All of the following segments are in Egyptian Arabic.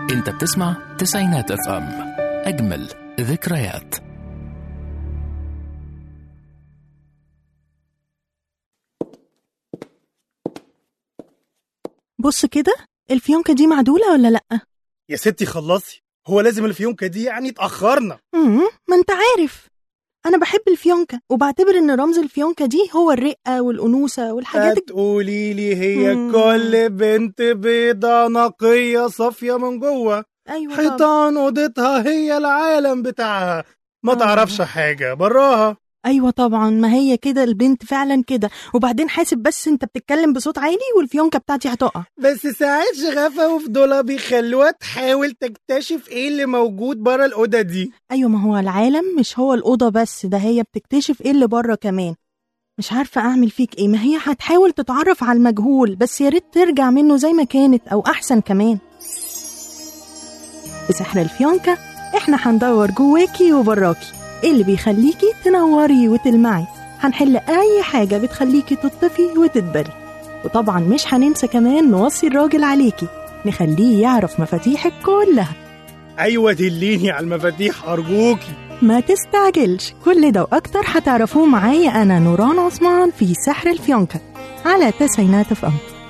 انت بتسمع تسعينات اف ام اجمل ذكريات بص كده الفيونكة دي معدولة ولا لأ؟ يا ستي خلصي هو لازم الفيونكة دي يعني اتأخرنا مم، ما انت عارف أنا بحب الفيونكة وبعتبر إن رمز الفيونكة دي هو الرقة والأنوثة والحاجات الج- هتقولي لي هي مم. كل بنت بيضة نقية صافية من جوه أيوة طبعا حيطان اوضتها هي العالم بتاعها ما آه. تعرفش حاجة براها أيوة طبعا ما هي كده البنت فعلا كده وبعدين حاسب بس انت بتتكلم بصوت عالي والفيونكة بتاعتي هتقع بس ساعات شغفة وفضولها بيخلوها تحاول تكتشف ايه اللي موجود برا الأوضة دي أيوة ما هو العالم مش هو الأوضة بس ده هي بتكتشف ايه اللي بره كمان مش عارفة أعمل فيك ايه ما هي هتحاول تتعرف على المجهول بس يا ريت ترجع منه زي ما كانت أو أحسن كمان بسحر الفيونكة احنا هندور جواكي وبراكي ايه اللي بيخليكي تنوري وتلمعي هنحل أي حاجة بتخليكي تطفي وتدبري وطبعا مش هننسى كمان نوصي الراجل عليكي نخليه يعرف مفاتيحك كلها أيوة دليني على المفاتيح أرجوكي ما تستعجلش كل ده وأكتر هتعرفوه معايا أنا نوران عثمان في سحر الفيونكة على تسعينات اف ام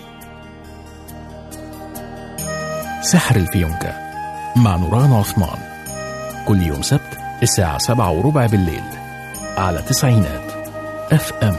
سحر الفيونكة مع نوران عثمان كل يوم سبت الساعة سبعة وربع بالليل على تسعينات اف ام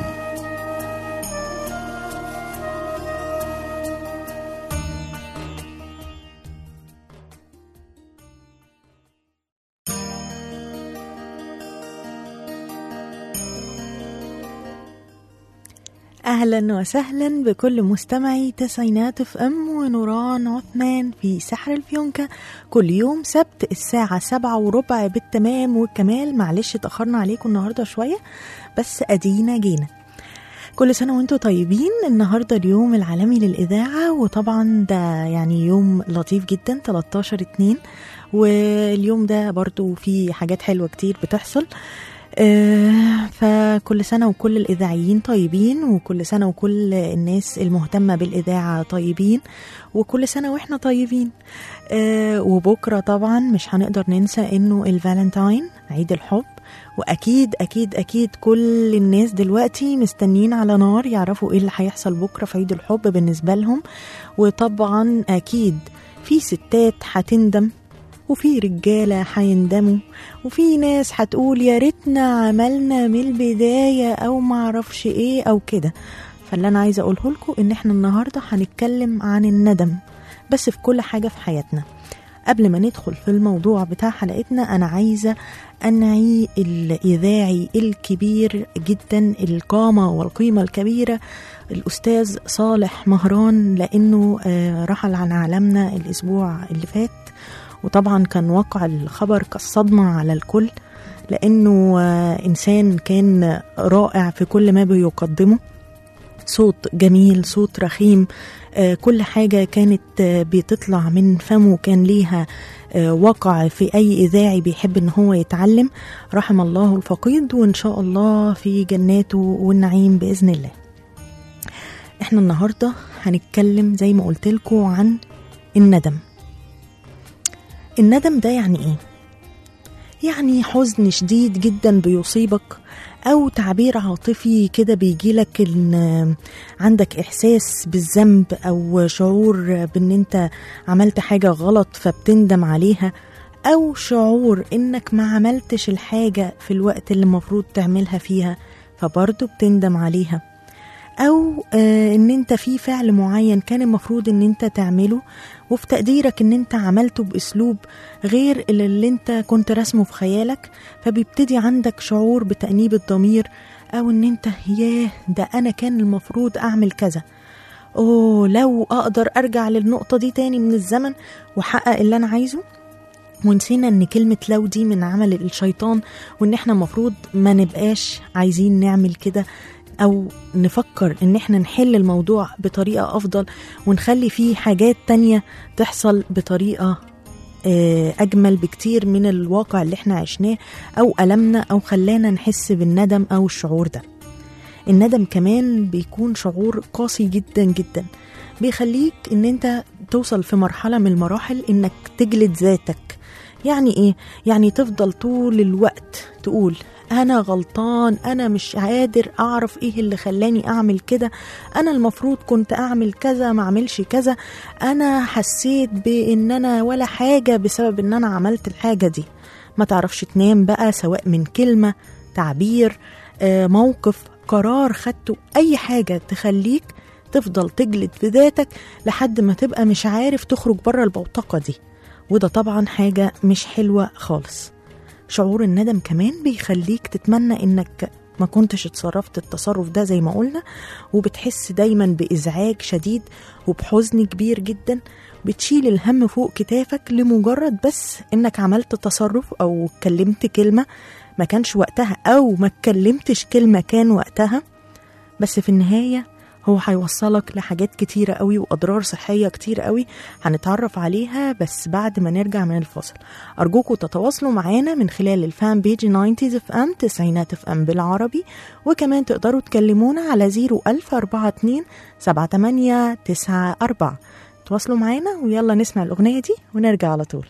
أهلا وسهلا بكل مستمعي تسعينات اف ام ونوران عثمان في سحر الفيونكة كل يوم سبت الساعة سبعة وربع بالتمام والكمال معلش اتأخرنا عليكم النهاردة شوية بس أدينا جينا كل سنة وانتم طيبين النهاردة اليوم العالمي للإذاعة وطبعا ده يعني يوم لطيف جدا 13 اتنين واليوم ده برضو فيه حاجات حلوة كتير بتحصل آه، فكل سنة وكل الإذاعيين طيبين وكل سنة وكل الناس المهتمة بالإذاعة طيبين وكل سنة وإحنا طيبين آه، وبكرة طبعا مش هنقدر ننسى إنه الفالنتاين عيد الحب وأكيد أكيد أكيد كل الناس دلوقتي مستنيين على نار يعرفوا إيه اللي هيحصل بكرة في عيد الحب بالنسبة لهم وطبعا أكيد في ستات هتندم وفي رجالة هيندموا وفي ناس هتقول يا ريتنا عملنا من البداية أو معرفش إيه أو كده فاللي أنا عايزة أقوله لكم إن إحنا النهاردة هنتكلم عن الندم بس في كل حاجة في حياتنا قبل ما ندخل في الموضوع بتاع حلقتنا أنا عايزة أنعي الإذاعي الكبير جدا القامة والقيمة الكبيرة الأستاذ صالح مهران لأنه آه، رحل عن عالمنا الأسبوع اللي فات وطبعا كان وقع الخبر كالصدمة على الكل لأنه آه، إنسان كان رائع في كل ما بيقدمه صوت جميل صوت رخيم آه، كل حاجة كانت آه، بتطلع من فمه كان ليها آه، وقع في أي إذاعي بيحب إن هو يتعلم رحم الله الفقيد وإن شاء الله في جناته والنعيم بإذن الله احنا النهاردة هنتكلم زي ما قلت لكم عن الندم الندم ده يعني ايه يعني حزن شديد جدا بيصيبك او تعبير عاطفي كده بيجيلك ان عندك احساس بالذنب او شعور بان انت عملت حاجه غلط فبتندم عليها او شعور انك ما عملتش الحاجه في الوقت اللي المفروض تعملها فيها فبرضه بتندم عليها او آه ان انت في فعل معين كان المفروض ان انت تعمله وفي تقديرك ان انت عملته باسلوب غير اللي, اللي انت كنت رسمه في خيالك فبيبتدي عندك شعور بتأنيب الضمير او ان انت ياه ده انا كان المفروض اعمل كذا اوه لو اقدر ارجع للنقطة دي تاني من الزمن واحقق اللي انا عايزه ونسينا ان كلمة لو دي من عمل الشيطان وان احنا المفروض ما نبقاش عايزين نعمل كده او نفكر ان احنا نحل الموضوع بطريقة افضل ونخلي فيه حاجات تانية تحصل بطريقة آه، اجمل بكتير من الواقع اللي احنا عشناه او المنا او خلانا نحس بالندم او الشعور ده الندم كمان بيكون شعور قاسي جدا جدا بيخليك ان انت توصل في مرحلة من المراحل إنك تجلد ذاتك يعني إيه؟ يعني تفضل طول الوقت تقول أنا غلطان أنا مش قادر أعرف إيه اللي خلاني أعمل كده أنا المفروض كنت أعمل كذا ما أعملش كذا أنا حسيت بإن أنا ولا حاجة بسبب إن أنا عملت الحاجة دي ما تعرفش تنام بقى سواء من كلمة تعبير آه، موقف قرار خدته أي حاجة تخليك تفضل تجلد في ذاتك لحد ما تبقى مش عارف تخرج بره البوتقة دي وده طبعا حاجة مش حلوة خالص شعور الندم كمان بيخليك تتمنى انك ما كنتش اتصرفت التصرف ده زي ما قلنا وبتحس دايما بإزعاج شديد وبحزن كبير جدا بتشيل الهم فوق كتافك لمجرد بس انك عملت تصرف او اتكلمت كلمة ما كانش وقتها او ما اتكلمتش كلمة كان وقتها بس في النهاية هو هيوصلك لحاجات كتيرة قوي وأضرار صحية كتير قوي هنتعرف عليها بس بعد ما نرجع من الفصل أرجوكم تتواصلوا معانا من خلال الفان بيج 90 اف ام تسعينات اف ام بالعربي وكمان تقدروا تكلمونا على 01042 7894 تواصلوا معانا ويلا نسمع الأغنية دي ونرجع على طول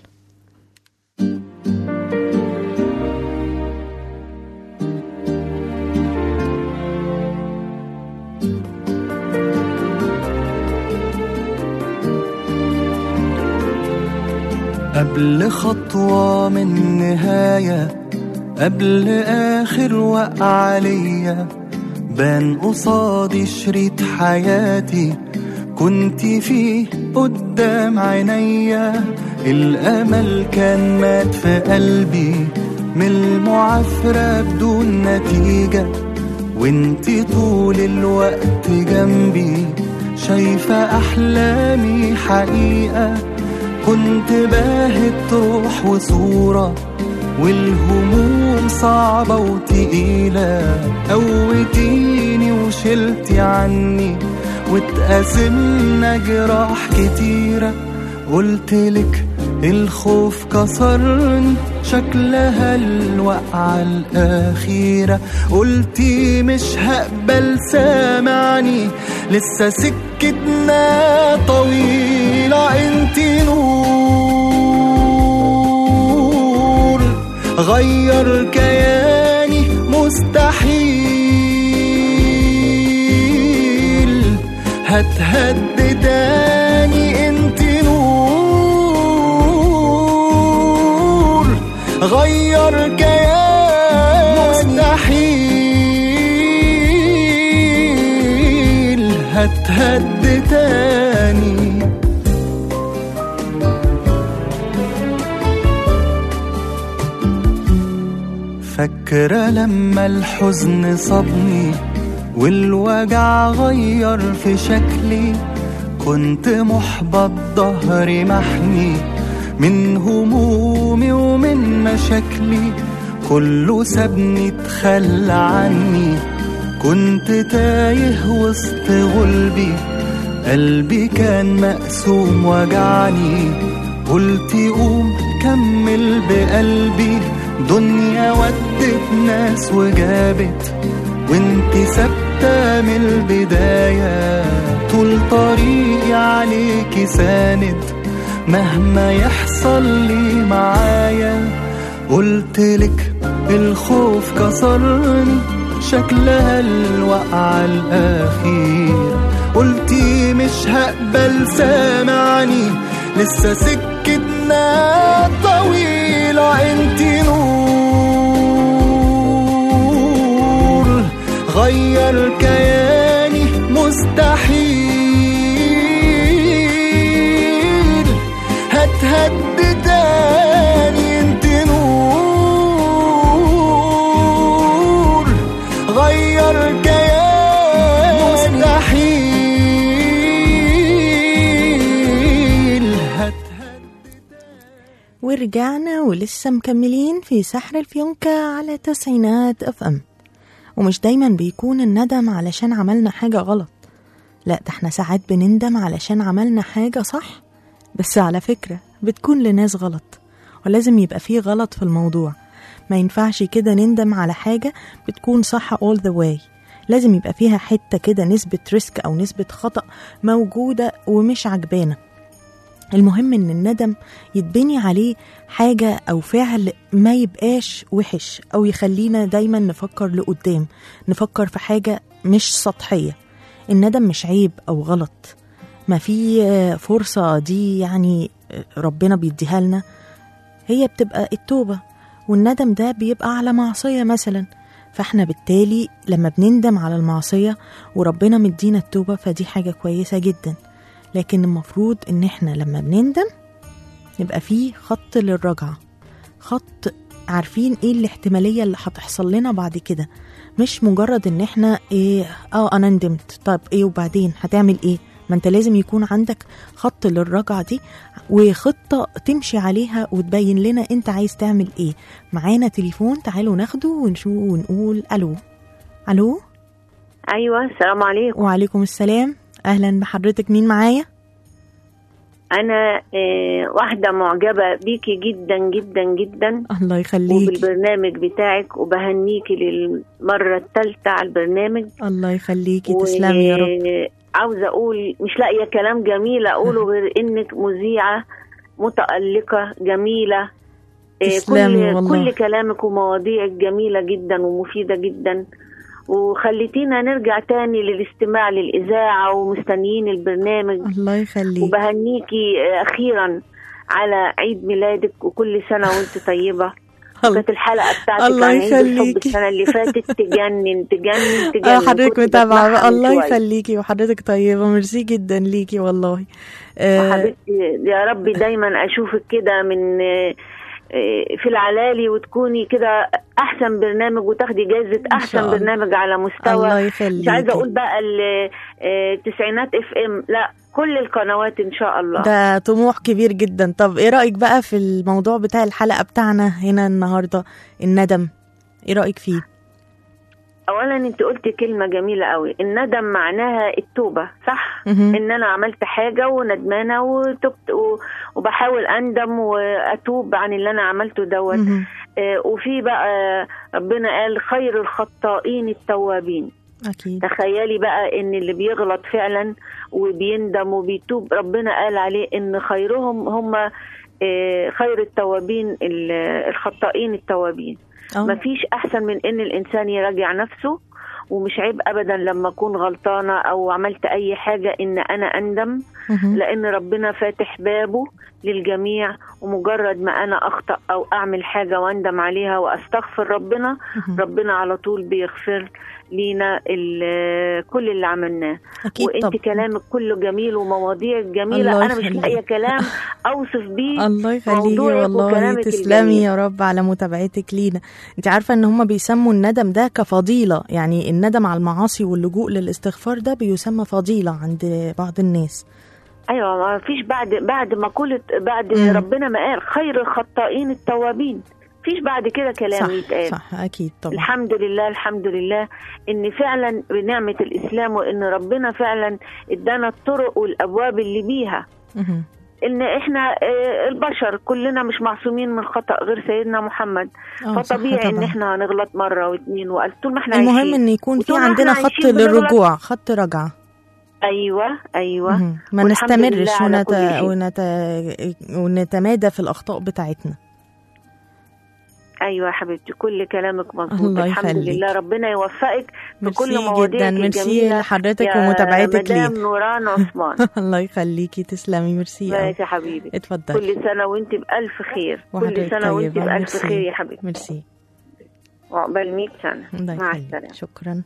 قبل خطوة من نهاية قبل آخر وقعة ليا بان قصادي شريط حياتي كنت فيه قدام عينيا الأمل كان مات في قلبي من المعافرة بدون نتيجة وانتي طول الوقت جنبي شايفة أحلامي حقيقة كنت باهت روح وصورة والهموم صعبة وتقيلة قوتيني وشلتي عني واتقاسمنا جراح كتيرة قلتلك الخوف كسرني شكلها الوقعة الأخيرة قلتي مش هقبل سامعني لسه سكتنا طويلة انتي نور غير كياني مستحيل هتهد تاني انتي نور غير كياني مستحيل هتهد تاني فاكرة لما الحزن صابني والوجع غير في شكلي كنت محبط ظهري محني من همومي ومن مشاكلي كله سابني اتخلى عني كنت تايه وسط غلبي قلبي كان مقسوم وجعني قلت قوم كمل بقلبي دنيا ودت ناس وجابت وانت ثابتة من البداية طول طريقي عليكي ساند مهما يحصل لي معايا قلتلك الخوف كسرني شكلها الوقعة الأخير قلتي مش هقبل سامعني لسه سكتنا طويلة انتي نور غير كياني مستحيل هتهد تاني انتي نور غير كياني مستحيل هتهد ورجعنا ولسه مكملين في سحر الفيونكة على تسعينات اف ام ومش دايما بيكون الندم علشان عملنا حاجة غلط لا ده احنا ساعات بنندم علشان عملنا حاجة صح بس على فكرة بتكون لناس غلط ولازم يبقى فيه غلط في الموضوع ما ينفعش كده نندم على حاجة بتكون صح all the way لازم يبقى فيها حتة كده نسبة ريسك أو نسبة خطأ موجودة ومش عجبانا المهم ان الندم يتبني عليه حاجة او فعل ما يبقاش وحش او يخلينا دايما نفكر لقدام نفكر في حاجة مش سطحية الندم مش عيب او غلط ما في آه، فرصة دي يعني آه، ربنا بيديها لنا هي بتبقى التوبة والندم ده بيبقى على معصية مثلا فاحنا بالتالي لما بنندم على المعصية وربنا مدينا التوبة فدي حاجة كويسة جدا لكن المفروض ان احنا لما بنندم يبقى فيه خط للرجعة خط عارفين ايه الاحتمالية اللي هتحصل لنا بعد كده مش مجرد ان احنا ايه اه انا ندمت طب ايه وبعدين هتعمل ايه ما انت لازم يكون عندك خط للرجعة دي وخطة تمشي عليها وتبين لنا انت عايز تعمل ايه معانا تليفون تعالوا ناخده ونشوف ونقول الو الو ايوه السلام عليكم وعليكم السلام اهلا بحضرتك مين معايا انا آه، واحده معجبه بيكي جدا جدا جدا الله يخليك وبالبرنامج بتاعك وبهنيكي للمره الثالثه على البرنامج الله يخليكي تسلمي يا رب عاوزه اقول مش لاقيه كلام جميل اقوله غير انك مذيعه متالقه جميله آه، تسلمي كل والله. كل كلامك ومواضيعك جميله جدا ومفيده جدا وخليتينا نرجع تاني للاستماع للاذاعه ومستنيين البرنامج الله يخليك وبهنيكي اخيرا على عيد ميلادك وكل سنه وانت طيبه الله كانت الحلقه بتاعتك الله عن عيد الحب يخليكي. السنه اللي فاتت تجنن تجنن تجنن اه حضرتك كنت متابعة بسمعها من الله شوية. يخليكي وحضرتك طيبة ميرسي جدا ليكي والله آه حبيبتي يا رب دايما اشوفك كده من آه، آه، في العلالي وتكوني كده احسن برنامج وتاخدي جائزه إن شاء احسن الله. برنامج على مستوى الله مش عايزه اقول يخليكي بقى ال- آه، التسعينات اف ام لا كل القنوات ان شاء الله ده طموح كبير جدا طب ايه رأيك بقى في الموضوع بتاع الحلقة بتاعنا هنا النهاردة الندم ايه رأيك فيه اولا انت قلتي كلمه جميله قوي الندم معناها التوبه صح مهم. ان انا عملت حاجه وندمانه وتبت و- وبحاول اندم واتوب عن اللي انا عملته دوت مهم. آه، وفي بقى ربنا قال خير الخطائين التوابين اكيد تخيلي بقى ان اللي بيغلط فعلا وبيندم وبيتوب ربنا قال عليه ان خيرهم هم آه، خير التوابين ال- الخطائين التوابين اه مفيش احسن من ان الانسان يراجع نفسه ومش عيب ابدا لما اكون غلطانه او عملت اي حاجه ان انا اندم مهم. لان ربنا فاتح بابه للجميع ومجرد ما انا اخطا او اعمل حاجه واندم عليها واستغفر ربنا مهم. ربنا على طول بيغفر لينا ال- كل اللي عملناه اكيد وانت طب كلامك كله جميل ومواضيع جميله الله انا مش يخليك. لاقيه كلام اوصف بيه الله يخليكي موضوعك والله وكلامك تسلمي الجميل. يا رب على متابعتك لينا انت عارفه ان هم بيسموا الندم ده كفضيله يعني الندم على المعاصي واللجوء للاستغفار ده بيسمى فضيله عند بعض الناس ايوه ما فيش بعد بعد ما قلت بعد مم. ربنا ما قال خير الخطائين التوابين فيش بعد كده كلام صح يتقال صح اكيد طبعا الحمد لله الحمد لله ان فعلا بنعمه الاسلام وان ربنا فعلا ادانا الطرق والابواب اللي بيها مهم. ان احنا آه، البشر كلنا مش معصومين من الخطا غير سيدنا محمد اه صح فطبيعي ان طبعا احنا هنغلط مره واثنين والف طول ما احنا المهم عايشين. ان يكون في وطول ما عندنا احنا خط عايشين بنغلط. للرجوع خط رجعه ايوه ايوه مهم. ما والحمد نستمرش لله على ونت... كل شيء. ونت... ونتمادى في الاخطاء بتاعتنا ايوه يا حبيبتي كل كلامك مظبوط الله الحمد يخليك. لله ربنا يوفقك في كل ميرسي مواضيعك جدا ميرسي الجميله لحضرتك يا ومتابعتك مدام ليه نوران عثمان الله يخليكي تسلمي ميرسي أوي. ماشي يا حبيبي اتفضلي كل سنه وانت بالف خير وحضرتك كل سنه وانت طيبة. بالف ميرسي. خير يا حبيبي ميرسي وعقبال 100 سنه الله مع يخليك السلامه شكرا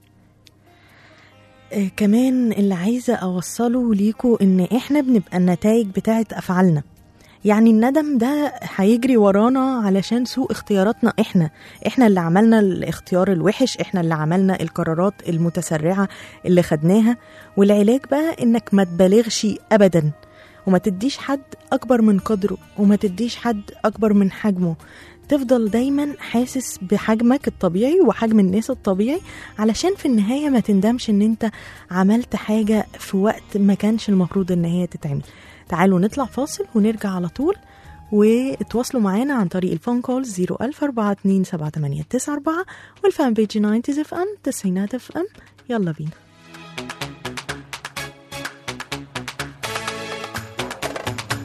آه كمان اللي عايزة أوصله ليكوا إن إحنا بنبقى النتائج بتاعت أفعالنا يعني الندم ده هيجري ورانا علشان سوء اختياراتنا احنا احنا اللي عملنا الاختيار الوحش احنا اللي عملنا القرارات المتسرعة اللي خدناها والعلاج بقى انك ما تبالغش ابدا وما تديش حد اكبر من قدره وما تديش حد اكبر من حجمه تفضل دايما حاسس بحجمك الطبيعي وحجم الناس الطبيعي علشان في النهاية ما تندمش ان انت عملت حاجة في وقت ما كانش المفروض ان هي تتعمل تعالوا نطلع فاصل ونرجع على طول واتواصلوا معانا عن طريق الفون كول 004278994 والفان بيج 90 اف ام تسعينات اف ام يلا بينا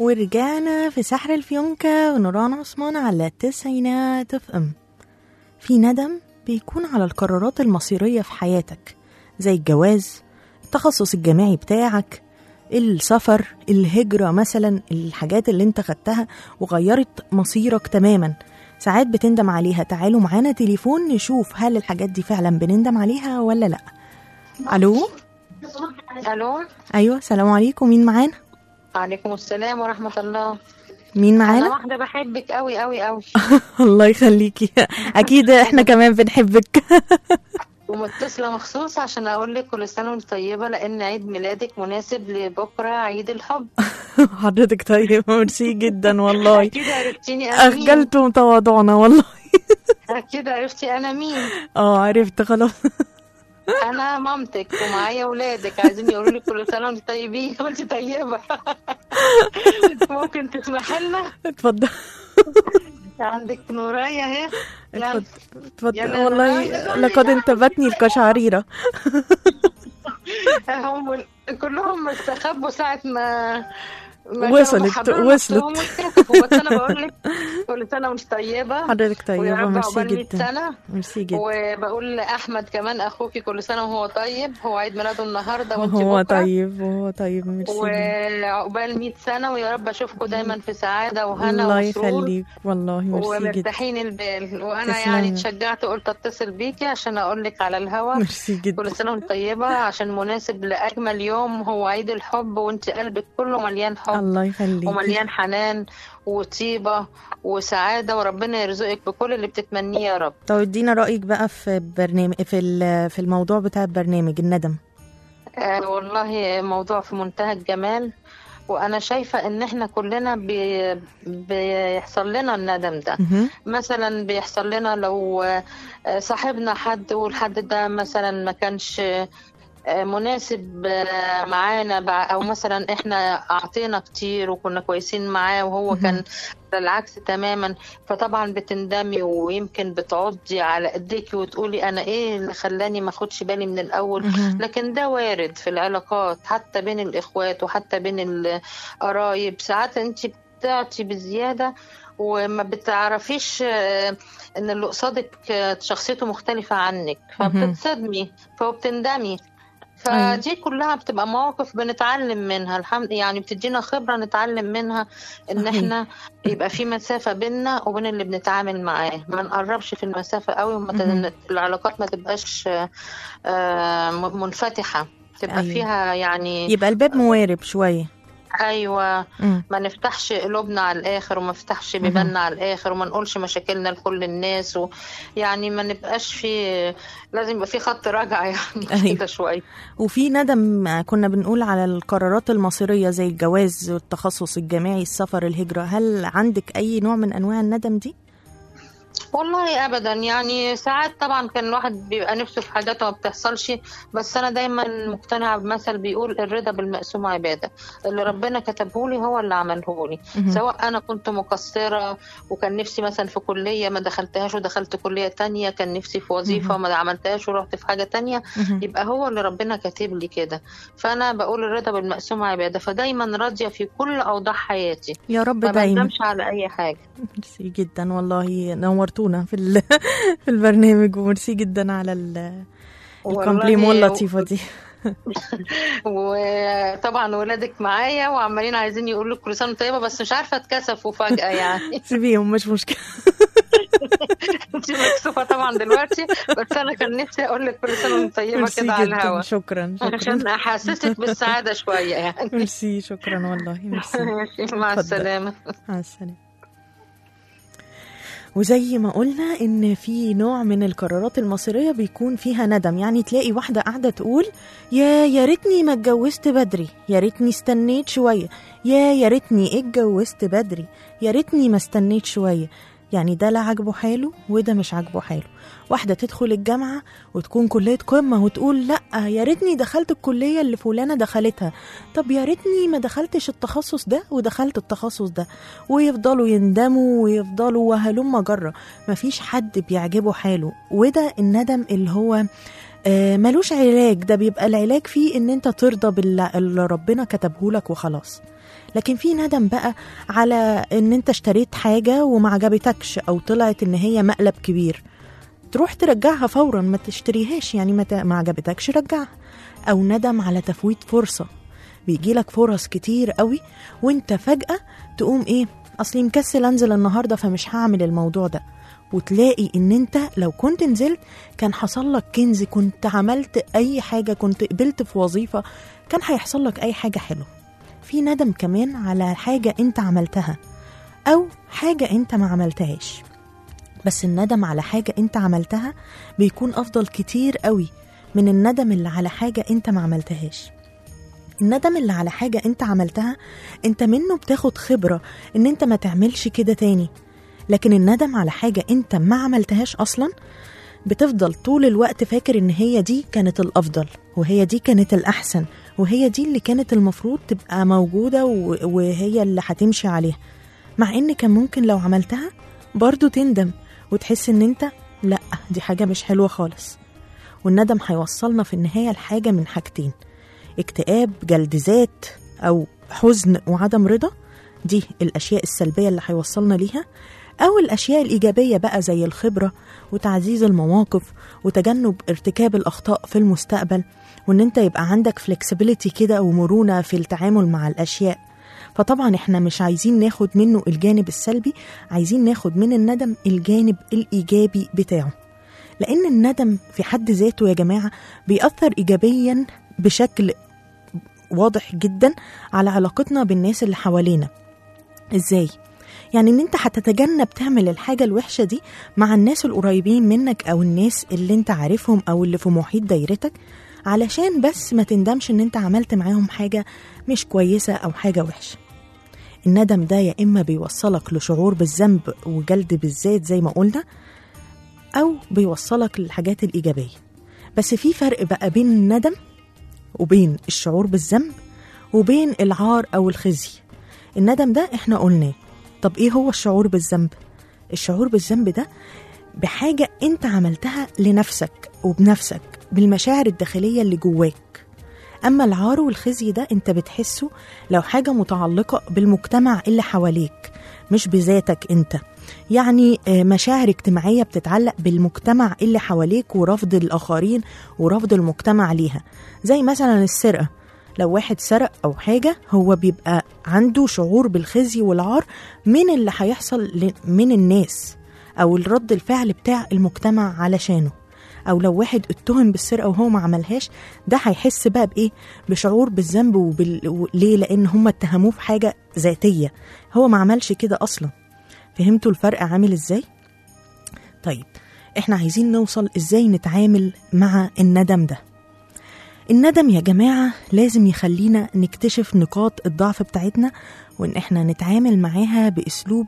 ورجعنا في سحر الفيونكة ونوران عثمان على التسعينات اف ام في ندم بيكون على القرارات المصيرية في حياتك زي الجواز التخصص الجامعي بتاعك السفر الهجرة مثلا الحاجات اللي انت خدتها وغيرت مصيرك تماما ساعات بتندم عليها تعالوا معانا تليفون نشوف هل الحاجات دي فعلا بنندم عليها ولا لا الو الو ايوه سلام عليكم مين معانا عليكم السلام ورحمه الله مين انا معانا واحده بحبك قوي قوي قوي الله يخليكي اكيد احنا كمان بنحبك ومتصله مخصوص عشان اقول لك كل سنه وانت طيبه لان عيد ميلادك مناسب لبكره عيد الحب حضرتك طيب ميرسي جدا والله اكيد عرفتيني انا مين اخجلتم تواضعنا والله اكيد عرفتي انا مين اه عرفت خلاص انا مامتك ومعايا ولادك عايزين يقولوا لي كل سنه وانت طيبين وانت طيبه ممكن تسمحي لنا اتفضل عندك نورايه اهي يلا. اتفضل اتفضل يلا والله يلا. لقد انتابتني القشعريرة هم كلهم استخبوا ساعة ما ما وصلت- كانوا محضرين وصلت. نفسهم واتكتفوا. بس انا بقول لك كل سنة وانت طيبة حضرتك ويا طيبة رب ميرسي عقبال 100 جدا سنة ميرسي جدا وبقول لأحمد كمان أخوكي كل سنة وهو طيب هو عيد ميلاده النهاردة وانت وهو بكرة طيب وهو طيب ميرسي جدا وعقبال 100 سنة ويا رب أشوفكم دايما في سعادة وهنا الله وسرور يخليك والله ميرسي جدا ومرتاحين البال وأنا تسلمي. يعني اتشجعت قلت أتصل بيكي عشان أقول لك على الهوا ميرسي جدا كل سنة وانت طيبة عشان مناسب لأجمل يوم هو عيد الحب وانت قلبك كله مليان حب الله يخليك ومليان حنان وطيبة وسعادة وربنا يرزقك بكل اللي بتتمنيه يا رب طب ادينا رأيك بقى في برنامج في ال- في الموضوع بتاع البرنامج الندم آه والله موضوع في منتهى الجمال وأنا شايفة إن إحنا كلنا بي بيحصل لنا الندم ده مهم. مثلا بيحصل لنا لو آه، صاحبنا حد والحد ده مثلا ما كانش آه، مناسب آه، معانا بع- او مثلا احنا اعطينا كتير وكنا كويسين معاه وهو مهم. كان العكس تماما فطبعا بتندمي ويمكن بتعضي على ايديكي وتقولي انا ايه اللي خلاني ما اخدش بالي من الاول مهم. لكن ده وارد في العلاقات حتى بين الاخوات وحتى بين القرايب ساعات انت بتعطي بزياده وما بتعرفيش آه، ان اللي قصادك آه، شخصيته مختلفه عنك مهم. فبتتصدمي فبتندمي فدي كلها بتبقى مواقف بنتعلم منها الحمد يعني بتدينا خبرة نتعلم منها ان صحيح. احنا يبقى في مسافة بيننا وبين اللي بنتعامل معاه ما نقربش في المسافة قوي وما مهم. تن- العلاقات ما تبقاش آه، آه، م- منفتحة تبقى أيوة. فيها يعني يبقى الباب موارب شوية ايوه مم. ما نفتحش قلوبنا على الاخر وما نفتحش مهم. بيباننا على الاخر وما نقولش مشاكلنا لكل الناس و... يعني ما نبقاش في لازم يبقى في خط رجع يعني أيوة. كده شويه وفي ندم كنا بنقول على القرارات المصيرية زي الجواز والتخصص الجامعي السفر الهجرة هل عندك أي نوع من أنواع الندم دي؟ والله ابدا يعني ساعات طبعا كان الواحد بيبقى نفسه في حاجات وما بتحصلش بس انا دايما مقتنعه بمثل بيقول الرضا بالمقسوم عباده اللي ربنا كتبه لي هو اللي عمله لي مهم. سواء انا كنت مقصره وكان نفسي مثلا في كليه ما دخلتهاش ودخلت كليه تانية كان نفسي في وظيفه مهم. ما عملتهاش ورحت في حاجه تانية مهم. يبقى هو اللي ربنا كاتب لي كده فانا بقول الرضا بالمقسوم عباده فدايما راضيه في كل اوضاع حياتي يا رب ما دايما بندمش على اي حاجه ميرسي جدا والله نورتونا في ال- في البرنامج وميرسي جدا على ال- الكومبليمون والله اللطيفة دي وطبعا ولادك معايا وعمالين عايزين يقولوا لك كل سنه وأنت طيبه بس مش عارفه اتكسفوا فجاه يعني سيبيهم مش مشكلة انت مكسوفه طبعا دلوقتي بس انا كان نفسي اقول لك كل سنه وأنت طيبه ميرسي كده على جدا الهوا شكرا عشان شكرا احسسك بالسعاده شويه يعني ميرسي شكرا والله ميرسي ماشي، مع اتفضل. السلامه مع السلامة وزي ما قلنا ان في نوع من القرارات المصيريه بيكون فيها ندم يعني تلاقي واحده قاعده تقول يا يا ريتني ما اتجوزت بدري يا ريتني استنيت شويه يا يا ريتني اتجوزت بدري يا ريتني ما استنيت شويه يعني ده لا عاجبه حاله وده مش عاجبه حاله واحده تدخل الجامعه وتكون كليه قمه وتقول لا يا ريتني دخلت الكليه اللي فلانه دخلتها طب يا ريتني ما دخلتش التخصص ده ودخلت التخصص ده ويفضلوا يندموا ويفضلوا وهلم جرة مفيش حد بيعجبه حاله وده الندم اللي هو آه، ملوش علاج ده بيبقى العلاج فيه ان انت ترضى باللي اللي ربنا كتبه لك وخلاص لكن في ندم بقى على ان انت اشتريت حاجة وما عجبتكش او طلعت ان هي مقلب كبير تروح ترجعها فورا ما تشتريهاش يعني ما ت- ما عجبتكش رجعها او ندم على تفويت فرصة بيجيلك فرص كتير قوي وانت فجأة تقوم ايه اصلي مكسل انزل النهارده فمش هعمل الموضوع ده وتلاقي ان انت لو كنت نزلت كان حصل لك كنز كنت عملت اي حاجه كنت قبلت في وظيفه كان هيحصل لك اي حاجه حلوه في ندم كمان على حاجه انت عملتها او حاجه انت ما عملتهاش بس الندم على حاجه انت عملتها بيكون افضل كتير قوي من الندم اللي على حاجه انت ما عملتهاش الندم اللي على حاجة انت عملتها انت منه بتاخد خبرة ان انت ما تعملش كده تاني لكن الندم على حاجة انت ما عملتهاش اصلا بتفضل طول الوقت فاكر ان هي دي كانت الافضل وهي دي كانت الاحسن وهي دي اللي كانت المفروض تبقى موجودة و- وهي اللي هتمشي عليها مع ان كان ممكن لو عملتها برضو تندم وتحس ان انت لا دي حاجة مش حلوة خالص والندم هيوصلنا في النهاية لحاجة من حاجتين اكتئاب جلد ذات او حزن وعدم رضا دي الاشياء السلبيه اللي هيوصلنا ليها او الاشياء الايجابيه بقى زي الخبره وتعزيز المواقف وتجنب ارتكاب الاخطاء في المستقبل وان انت يبقى عندك فلكسبيليتي كده ومرونه في التعامل مع الاشياء فطبعا احنا مش عايزين ناخد منه الجانب السلبي عايزين ناخد من الندم الجانب الايجابي بتاعه لان الندم في حد ذاته يا جماعه بيأثر ايجابيا بشكل واضح جدا على علاقتنا بالناس اللي حوالينا ازاي يعني ان انت هتتجنب تعمل الحاجه الوحشه دي مع الناس القريبين منك او الناس اللي انت عارفهم او اللي في محيط دايرتك علشان بس ما تندمش ان انت عملت معاهم حاجه مش كويسه او حاجه وحشه الندم ده يا اما بيوصلك لشعور بالذنب وجلد بالذات زي ما قلنا او بيوصلك للحاجات الايجابيه بس في فرق بقى بين الندم وبين الشعور بالذنب وبين العار او الخزي الندم ده احنا قلناه طب ايه هو الشعور بالذنب الشعور بالذنب ده بحاجه انت عملتها لنفسك وبنفسك بالمشاعر الداخليه اللي جواك اما العار والخزي ده انت بتحسه لو حاجه متعلقه بالمجتمع اللي حواليك مش بذاتك انت يعني آه، مشاعر اجتماعيه بتتعلق بالمجتمع اللي حواليك ورفض الاخرين ورفض المجتمع ليها زي مثلا السرقه لو واحد سرق او حاجه هو بيبقى عنده شعور بالخزي والعار من اللي هيحصل ل- من الناس او الرد الفعل بتاع المجتمع علشانه او لو واحد اتهم بالسرقه وهو ما عملهاش ده هيحس بقى بايه بشعور بالذنب وبال... و- ليه لان هم اتهموه في حاجه ذاتيه هو ما عملش كده اصلا فهمتوا الفرق عامل ازاي طيب احنا عايزين نوصل ازاي نتعامل مع الندم ده الندم يا جماعة لازم يخلينا نكتشف نقاط الضعف بتاعتنا وإن إحنا نتعامل معاها بأسلوب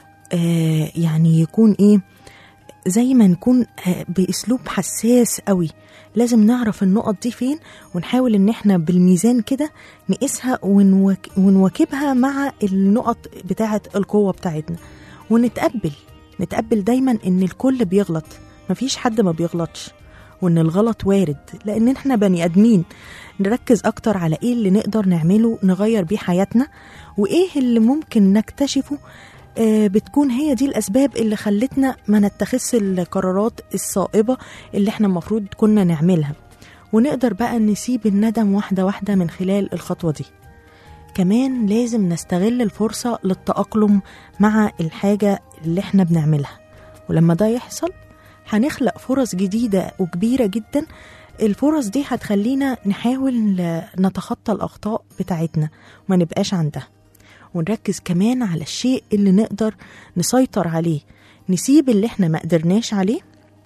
آه يعني يكون إيه زي ما نكون آه بأسلوب حساس قوي لازم نعرف النقط دي فين ونحاول إن إحنا بالميزان كده نقيسها ونوك ونواكبها مع النقط بتاعة القوة بتاعتنا ونتقبل نتقبل دايما إن الكل بيغلط مفيش حد ما بيغلطش وان الغلط وارد لان احنا بني ادمين نركز اكتر على ايه اللي نقدر نعمله نغير بيه حياتنا وايه اللي ممكن نكتشفه آه، بتكون هي دي الاسباب اللي خلتنا ما نتخذش القرارات الصائبه اللي احنا المفروض كنا نعملها ونقدر بقى نسيب الندم واحده واحده من خلال الخطوه دي كمان لازم نستغل الفرصه للتاقلم مع الحاجه اللي احنا بنعملها ولما ده يحصل هنخلق فرص جديدة وكبيرة جدا الفرص دي هتخلينا نحاول نتخطى الأخطاء بتاعتنا وما نبقاش عندها ونركز كمان على الشيء اللي نقدر نسيطر عليه نسيب اللي احنا ما قدرناش عليه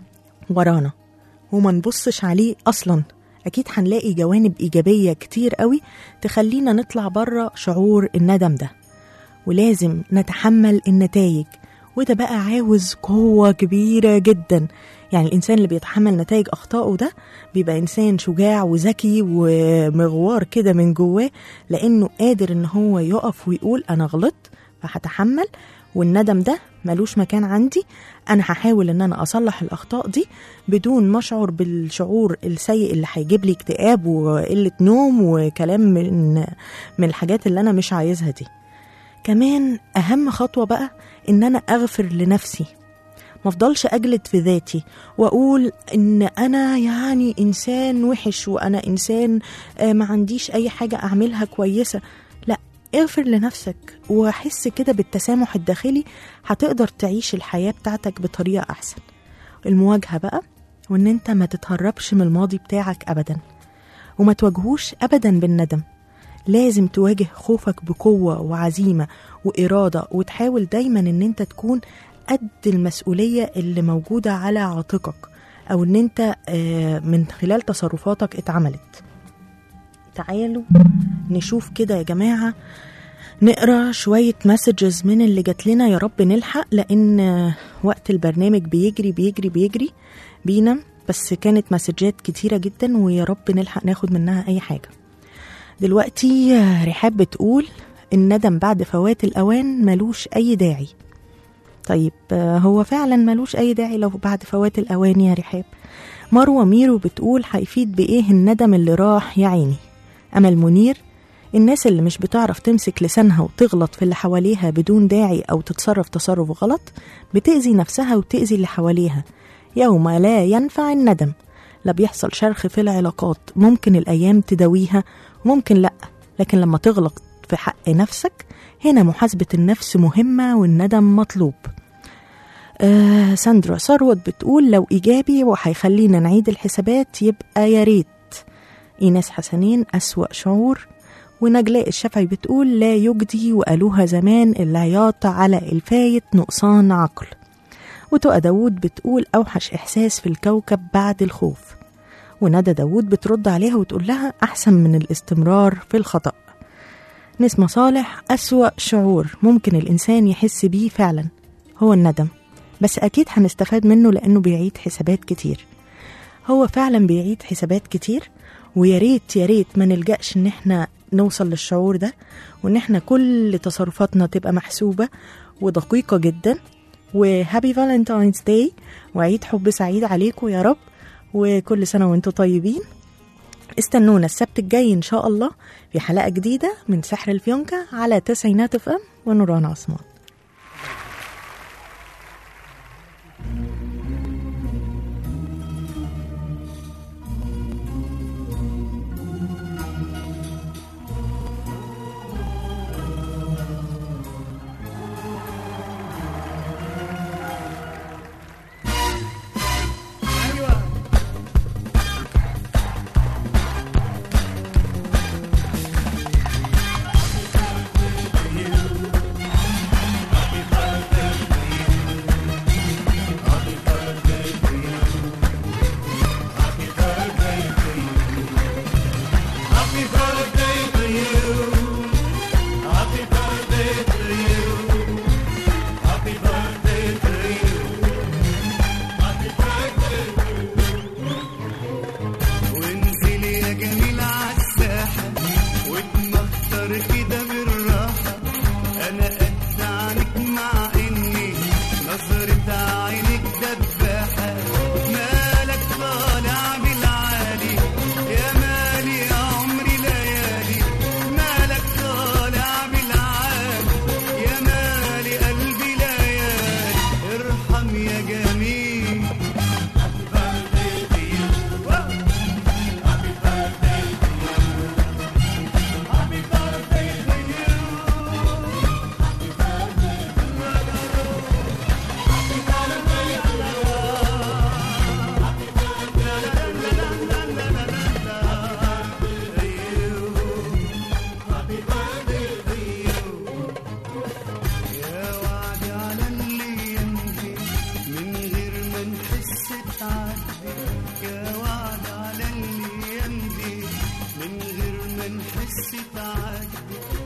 ورانا وما نبصش عليه أصلا أكيد هنلاقي جوانب إيجابية كتير قوي تخلينا نطلع بره شعور الندم ده ولازم نتحمل النتائج وده بقى عاوز قوة كبيرة جدا يعني الإنسان اللي بيتحمل نتائج أخطائه ده بيبقى إنسان شجاع وذكي ومغوار كده من جواه لأنه قادر إن هو يقف ويقول أنا غلطت فهتحمل والندم ده ملوش مكان عندي انا هحاول ان انا اصلح الاخطاء دي بدون ما اشعر بالشعور السيء اللي هيجيب لي اكتئاب وقله نوم وكلام من من الحاجات اللي انا مش عايزها دي كمان اهم خطوه بقى ان انا اغفر لنفسي ما افضلش اجلد في ذاتي واقول ان انا يعني انسان وحش وانا انسان آه، ما عنديش اي حاجه اعملها كويسه لا اغفر لنفسك وحس كده بالتسامح الداخلي هتقدر تعيش الحياه بتاعتك بطريقه احسن المواجهه بقى وان انت ما تتهربش من الماضي بتاعك ابدا وما تواجهوش ابدا بالندم لازم تواجه خوفك بقوة وعزيمة وإرادة وتحاول دايما إن أنت تكون قد المسؤولية اللي موجودة على عاتقك أو إن أنت آه، من خلال تصرفاتك اتعملت تعالوا نشوف كده يا جماعة نقرا شوية مسجز من اللي جات لنا يا رب نلحق لأن آه، وقت البرنامج بيجري بيجري بيجري بينا بس كانت مسجات كتيرة جدا ويا رب نلحق ناخد منها أي حاجة دلوقتي آه، رحاب بتقول الندم بعد فوات الأوان ملوش أي داعي طيب آه، هو فعلا ملوش أي داعي لو بعد فوات الأوان يا رحاب مروة ميرو بتقول هيفيد بإيه الندم اللي راح يا عيني أمل منير الناس اللي مش بتعرف تمسك لسانها وتغلط في اللي حواليها بدون داعي أو تتصرف تصرف غلط بتأذي نفسها وتأذي اللي حواليها يوم لا ينفع الندم لا بيحصل شرخ في العلاقات ممكن الأيام تداويها وممكن لأ لكن لما تغلط في حق نفسك هنا محاسبة النفس مهمة والندم مطلوب آه ساندرا ثروت بتقول لو إيجابي وهيخلينا نعيد الحسابات يبقى يا ريت إيناس حسنين أسوأ شعور ونجلاء الشافعي بتقول لا يجدي وقالوها زمان العياط على الفايت نقصان عقل وتقى داوود بتقول أوحش إحساس في الكوكب بعد الخوف وندى داوود بترد عليها وتقول لها أحسن من الاستمرار في الخطأ نسمة صالح أسوأ شعور ممكن الإنسان يحس بيه فعلا هو الندم بس أكيد هنستفاد منه لأنه بيعيد حسابات كتير هو فعلا بيعيد حسابات كتير ويا ريت يا ريت ما نلجأش إن احنا نوصل للشعور ده وإن احنا كل تصرفاتنا تبقى محسوبة ودقيقة جدا وهابي فالنتاينز داي وعيد حب سعيد عليكم يا رب وكل سنة وانتم طيبين استنونا السبت الجاي ان شاء الله في حلقة جديدة من سحر الفيونكة على تسعينات اف ام ونوران عثمان وانزل يا جميل عالساحة واتمخطر كده بالراحة أنا قد عنك مع إني نظرة عينك دباحة مالك طالع بالعالي يا مالي يا عمري ليالي مالك طالع بالعالي يا مالي قلبي ليالي ارحم يا جميل يا وعدي على اللي يمضي من غير ما نحس تعدي يا وعد على اللي يمضي من غير ما نحس تعدي